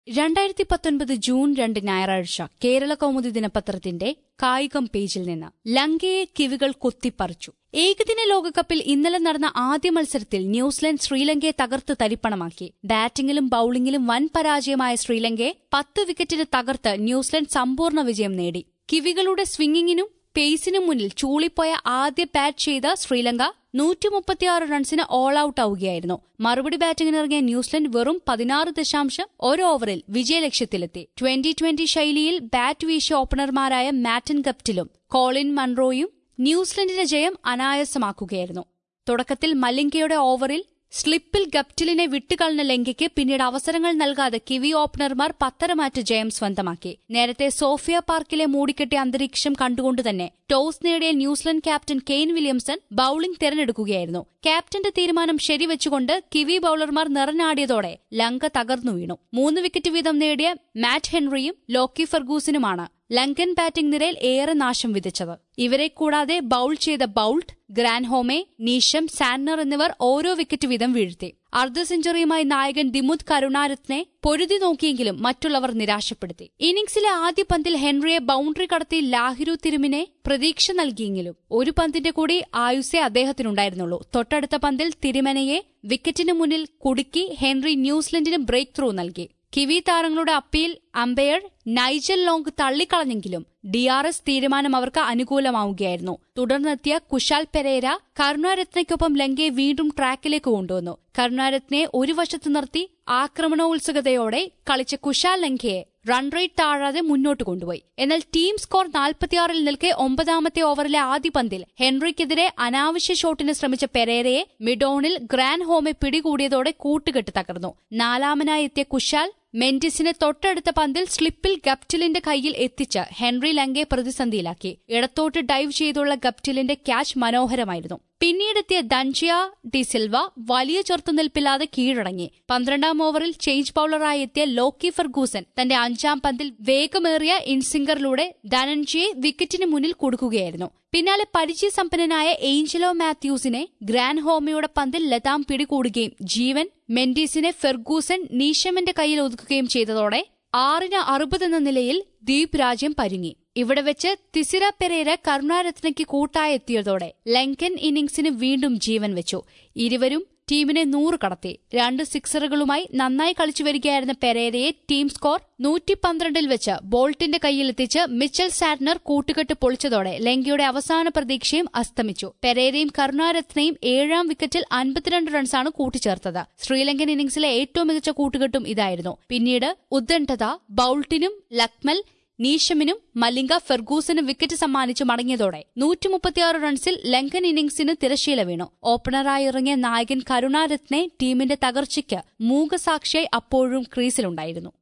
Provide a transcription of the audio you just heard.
രണ്ടായിരത്തി പത്തൊൻപത് ജൂൺ രണ്ട് ഞായറാഴ്ച കേരള കൗമുദി ദിനപത്രത്തിന്റെ കായികം പേജിൽ നിന്ന് ലങ്കയെ കിവികൾ കൊത്തിപ്പറിച്ചു ഏകദിന ലോകകപ്പിൽ ഇന്നലെ നടന്ന ആദ്യ മത്സരത്തിൽ ന്യൂസിലൻഡ് ശ്രീലങ്കയെ തകർത്ത് തരിപ്പണമാക്കി ബാറ്റിംഗിലും ബൌളിംഗിലും വൻ പരാജയമായ ശ്രീലങ്കയെ പത്ത് വിക്കറ്റിന് തകർത്ത് ന്യൂസിലൻഡ് സമ്പൂർണ്ണ വിജയം നേടി കിവികളുടെ സ്വിംഗിങ്ങിനും പേസിനും മുന്നിൽ ചൂളിപ്പോയ ആദ്യ ബാറ്റ് ചെയ്ത ശ്രീലങ്ക നൂറ്റി മുപ്പത്തിയാറ് റൺസിന് ഓൾ ഔട്ട് ആവുകയായിരുന്നു മറുപടി ബാറ്റിംഗിനിറങ്ങിയ ന്യൂസിലൻഡ് വെറും പതിനാറ് ദശാംശം ഒരു ഓവറിൽ വിജയലക്ഷ്യത്തിലെത്തി ട്വന്റി ട്വന്റി ശൈലിയിൽ ബാറ്റ് വീശിയ ഓപ്പണർമാരായ മാറ്റൻ ഗപ്റ്റിലും കോളിൻ മൺറോയും ന്യൂസിലൻഡിന്റെ ജയം അനായാസമാക്കുകയായിരുന്നു തുടക്കത്തിൽ മലിംഗയുടെ ഓവറിൽ സ്ലിപ്പിൽ ഗപ്റ്റിലിനെ വിട്ടുകളഞ്ഞ ലങ്കയ്ക്ക് പിന്നീട് അവസരങ്ങൾ നൽകാതെ കിവി ഓപ്പണർമാർ പത്തരമാറ്റ് ജയം സ്വന്തമാക്കി നേരത്തെ സോഫിയ പാർക്കിലെ മൂടിക്കെട്ടിയ അന്തരീക്ഷം കണ്ടുകൊണ്ടുതന്നെ ടോസ് നേടിയ New Zealand captain Kane Williamson bowling തെരഞ്ഞെടുക്കുകയായിരുന്നു ക്യാപ്റ്റന്റെ തീരുമാനം ശരിവെച്ചുകൊണ്ട് കിവി ബൌളർമാർ നിറഞ്ഞാടിയതോടെ ലങ്ക തകർന്നു വീണു മൂന്ന് വിക്കറ്റ് വീതം നേടിയ മാറ്റ് ഹെൻറിയും ലോക്കി ഫെർഗൂസിനുമാണ് ലങ്കൻ ബാറ്റിംഗ് നിരയിൽ ഏറെ നാശം വിധിച്ചത് ഇവരെ കൂടാതെ ബൌൾ ചെയ്ത ബൌൾട്ട് ഗ്രാൻഹോമെ നീഷം സാന്നർ എന്നിവർ ഓരോ വിക്കറ്റ് വീതം വീഴ്ത്തി അർദ്ധ സെഞ്ചുറിയുമായി നായകൻ ദിമുത് കരുണാരത്നെ പൊരുതി നോക്കിയെങ്കിലും മറ്റുള്ളവർ നിരാശപ്പെടുത്തി ഇന്നിംഗ്സിലെ ആദ്യ പന്തിൽ ഹെൻറിയെ ബൌണ്ടറി കടത്തി ലാഹിരു തിരുമിനെ പ്രതീക്ഷ നൽകിയെങ്കിലും ഒരു പന്തിന്റെ കൂടി ആയുസേ അദ്ദേഹത്തിനുണ്ടായിരുന്നുള്ളൂ തൊട്ടടുത്ത പന്തിൽ തിരുമനയെ വിക്കറ്റിന് മുന്നിൽ കുടുക്കി ഹെൻറി ന്യൂസിലൻഡിന് ബ്രേക്ക് ത്രൂ നൽകി കിവി താരങ്ങളുടെ അപ്പീൽ അമ്പയർ നൈജൽ ലോങ് തള്ളിക്കളഞ്ഞെങ്കിലും ഡി ആർ എസ് തീരുമാനം അവർക്ക് അനുകൂലമാവുകയായിരുന്നു തുടർന്നെത്തിയ കുശാൽ പെരേര കരുണാരത്നയ്ക്കൊപ്പം ലങ്കയെ വീണ്ടും ട്രാക്കിലേക്ക് കൊണ്ടുവന്നു കരുണാരത്നെ ഒരു വശത്ത് നിർത്തി ആക്രമണോത്സുകതയോടെ കളിച്ച കുശാൽ ലങ്കയെ റൺ റേറ്റ് താഴാതെ മുന്നോട്ട് കൊണ്ടുപോയി എന്നാൽ ടീം സ്കോർ നാൽപ്പത്തിയാറിൽ നിൽക്കെ ഒമ്പതാമത്തെ ഓവറിലെ ആദ്യ പന്തിൽ ഹെൻറിക്കെതിരെ അനാവശ്യ ഷോട്ടിന് ശ്രമിച്ച പെരേരയെ മിഡോണിൽ ഗ്രാൻഡ് ഹോമെ പിടികൂടിയതോടെ കൂട്ടുകെട്ട് തകർന്നു നാലാമനായി എത്തിയ കുശാൽ മെന്റിസിനെ തൊട്ടടുത്ത പന്തിൽ സ്ലിപ്പിൽ ഗപ്റ്റിലിന്റെ കയ്യിൽ എത്തിച്ച് ഹെൻറി ലങ്കയെ പ്രതിസന്ധിയിലാക്കി ഇടത്തോട്ട് ഡൈവ് ചെയ്തുള്ള ഗപ്റ്റിലിന്റെ ക്യാച്ച് മനോഹരമായിരുന്നു പിന്നീടെത്തിയ ദൻജിയ ഡി സിൽവ വലിയ ചെറുത്തുനിൽപ്പില്ലാതെ കീഴടങ്ങി പന്ത്രണ്ടാം ഓവറിൽ ചേഞ്ച് ബൌളറായി എത്തിയ ലോക്കി ഫെർഗൂസൻ തന്റെ അഞ്ചാം പന്തിൽ വേഗമേറിയ ഇൻസിംഗറിലൂടെ ധനഞ്ജയെ വിക്കറ്റിന് മുന്നിൽ കൊടുക്കുകയായിരുന്നു പിന്നാലെ പരിചയസമ്പന്നനായ ഏഞ്ചലോ മാത്യൂസിനെ ഗ്രാൻഡ് ഹോമയുടെ പന്തിൽ ലതാം പിടികൂടുകയും ജീവൻ മെൻഡീസിനെ ഫെർഗൂസൻ നീഷമിന്റെ കയ്യിൽ ഒതുക്കുകയും ചെയ്തതോടെ ആറിന് അറുപത് എന്ന നിലയിൽ ദ്വീപ് രാജ്യം പരുങ്ങി ഇവിടെ വെച്ച് തിസിര പെരേര കരുണാരത്നയ്ക്ക് കൂട്ടായെത്തിയതോടെ ലങ്കൻ ഇന്നിംഗ്സിന് വീണ്ടും ജീവൻ വെച്ചു ഇരുവരും ടീമിനെ നൂറ് കടത്തി രണ്ട് സിക്സറുകളുമായി നന്നായി കളിച്ചു വരികയായിരുന്ന പെരേരയെ ടീം സ്കോർ നൂറ്റി പന്ത്രണ്ടിൽ വെച്ച് ബോൾട്ടിന്റെ കയ്യിലെത്തിച്ച് മിച്ചൽ സാറ്റ്നർ കൂട്ടുകെട്ട് പൊളിച്ചതോടെ ലങ്കയുടെ അവസാന പ്രതീക്ഷയും അസ്തമിച്ചു പെരേരയും കരുണാരത്നയും ഏഴാം വിക്കറ്റിൽ അൻപത്തിരണ്ട് റൺസാണ് കൂട്ടിച്ചേർത്തത് ശ്രീലങ്കൻ ഇന്നിംഗ്സിലെ ഏറ്റവും മികച്ച കൂട്ടുകെട്ടും ഇതായിരുന്നു പിന്നീട് ഉദ്ദണ്ഡത ബൌൾട്ടിനും ലക്മൽ നീഷമിനും മലിംഗ ഫെർഗൂസിനും വിക്കറ്റ് സമ്മാനിച്ച് മടങ്ങിയതോടെ നൂറ്റി മുപ്പത്തിയാറ് റൺസിൽ ലങ്കൻ ഇന്നിംഗ്സിന് തിരശീല വീണു ഓപ്പണറായി ഇറങ്ങിയ നായകൻ കരുണാരത്നെ ടീമിന്റെ തകർച്ചയ്ക്ക് മൂകസാക്ഷിയായി അപ്പോഴും ക്രീസിലുണ്ടായിരുന്നു